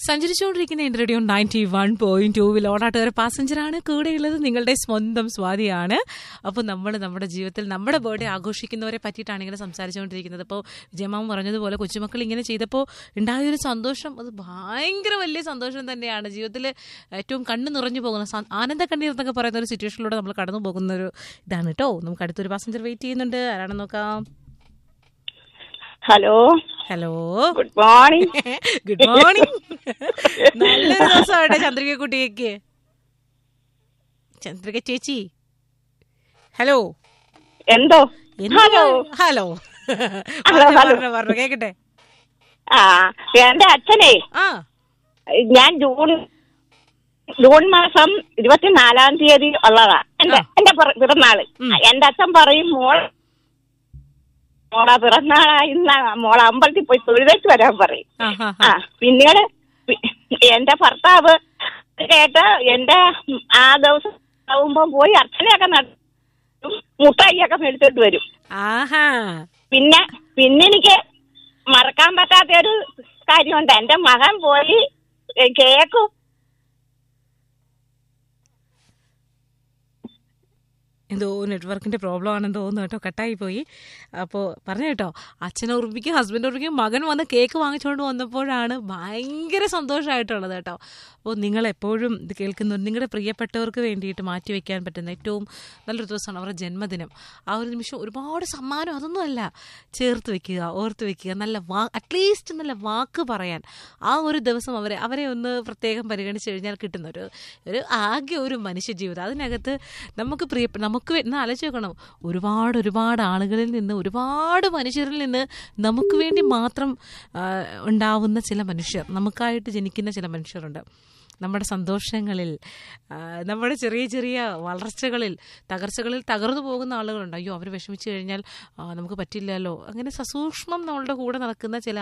സഞ്ചരിച്ചുകൊണ്ടിരിക്കുന്ന എൻ്റെ radio ninety one point ടൂവിൽ ഓണാട്ടുകാർ പാസഞ്ചറാണ് കൂടെയുള്ളത് നിങ്ങളുടെ സ്വന്തം സ്വാതിയാണ് അപ്പോൾ നമ്മൾ നമ്മുടെ ജീവിതത്തിൽ നമ്മുടെ ബർത്ത്ഡേ ആഘോഷിക്കുന്നവരെ പറ്റിയിട്ടാണ് ഇങ്ങനെ സംസാരിച്ചുകൊണ്ടിരിക്കുന്നത് അപ്പോൾ ജമാം പറഞ്ഞതുപോലെ കൊച്ചുമക്കൾ ഇങ്ങനെ ചെയ്തപ്പോൾ ഉണ്ടായൊരു സന്തോഷം അത് ഭയങ്കര വലിയ സന്തോഷം തന്നെയാണ് ജീവിതത്തിൽ ഏറ്റവും കണ്ണ് നിറഞ്ഞു പോകുന്ന സ- ആനന്ദ കണ്ണീർ എന്നൊക്കെ പറയുന്ന ഒരു സിറ്റുവേഷനിലൂടെ നമ്മൾ കടന്നു പോകുന്ന ഒരു ഇതാണ് കേട്ടോ നമുക്ക് അടുത്തൊരു പാസഞ്ചർ വെയിറ്റ് ചെയ്യുന്നുണ്ട് ആരാണെന്ന് നോക്കാം hello hello good morning good morning നല്ലൊരു ദിവസമാണ് ചന്ദ്രിക കുട്ടിയേക്ക് ചന്ദ്രിക ചേച്ചി ഹലോ എന്തോ എന്തുവാ? ഹലോ ഹലോ ഹലോ, പറഞ്ഞോ, ഹലോ. പറഞ്ഞോ, പറഞ്ഞോ, കേക്കട്ടെ ആ എന്റെ അച്ഛനെ ആ ഞാൻ ജൂൺ ജൂൺ മാസം ഇരുപത്തിനാലാം തീയതി ഉള്ളതാ എന്റെ ആ. എന്റെ പിറ- പിറന്നാള് ഉം. എന്റെ അച്ഛൻ പറയും മോൾ മോളെ പിറന്നാളായിരുന്ന മോളെ അമ്പലത്തിൽ പോയി തൊഴുതേച്ച് വരാൻ പറയും ആ, ആ, ആ ആ. പിന്നീട് പി- എന്റെ ഭർത്താവ് കേട്ട് എന്റെ ആ ദിവസം ആവുമ്പോ പോയി അച്ഛനെയൊക്കെ നടത്തും മുട്ടായിയൊക്കെ മേടിച്ചിട്ട് വരും ആഹാ പിന്നെ പിന്നെ എനിക്ക് മറക്കാൻ പറ്റാത്ത ഒരു കാര്യമുണ്ട് എന്റെ മകൻ പോയി ഏ, കേക്ക് എന്തോ നെറ്റ്വർക്കിന്റെ പ്രോബ്ലം ആണെന്ന് തോന്നുന്നു കേട്ടോ കട്ടായി പോയി അപ്പോൾ പറഞ്ഞു കേട്ടോ അച്ഛനെ ഉറപ്പിക്കും ഹസ്ബൻഡ് ഉറപ്പിക്കും മകൻ വന്ന് കേക്ക് വാങ്ങിച്ചുകൊണ്ട് വന്നപ്പോഴാണ് ഭയങ്കര സന്തോഷമായിട്ടുള്ളത് കേട്ടോ അപ്പോൾ നിങ്ങൾ എപ്പോഴും ഇത് കേൾക്കുന്ന നിങ്ങളുടെ പ്രിയപ്പെട്ടവർക്ക് വേണ്ടിയിട്ട് മാറ്റിവെക്കാൻ പറ്റുന്ന ഏറ്റവും നല്ലൊരു ദിവസമാണ് അവരുടെ ജന്മദിനം ആ ഒരു നിമിഷം ഒരുപാട് സമ്മാനം അതൊന്നുമല്ല ചേർത്ത് വെക്കുക ഓർത്ത് വെക്കുക നല്ല വാ അറ്റ്ലീസ്റ്റ് നല്ല വാക്ക് പറയാൻ ആ ഒരു ദിവസം അവരെ അവരെ ഒന്ന് പ്രത്യേകം പരിഗണിച്ച് കഴിഞ്ഞാൽ കിട്ടുന്ന ഒരു ഒരു ആകെ ഒരു മനുഷ്യജീവിതം അതിനകത്ത് നമുക്ക് പ്രിയപ്പെട്ട നമുക്ക് വേ- ഒന്ന് ആലോചിച്ച് നോക്കണം ഒരുപാട് ഒരുപാട് ആളുകളിൽ നിന്ന് ഒരുപാട് മനുഷ്യരിൽ നിന്ന് നമുക്ക് വേണ്ടി മാത്രം ആ, ഉണ്ടാവുന്ന ചില മനുഷ്യർ നമുക്കായിട്ട് ജനിക്കുന്ന ചില മനുഷ്യരുണ്ട് നമ്മുടെ സന്തോഷങ്ങളിൽ ആ, നമ്മുടെ ചെറിയ ചെറിയ വളർച്ചകളിൽ തകർച്ചകളിൽ തകർന്നു പോകുന്ന ആളുകളുണ്ട് അയ്യോ അവർ വിഷമിച്ചു കഴിഞ്ഞാൽ ആ, നമുക്ക് പറ്റില്ലല്ലോ അങ്ങനെ സസൂക്ഷ്മം നമ്മളുടെ കൂടെ നടക്കുന്ന ചില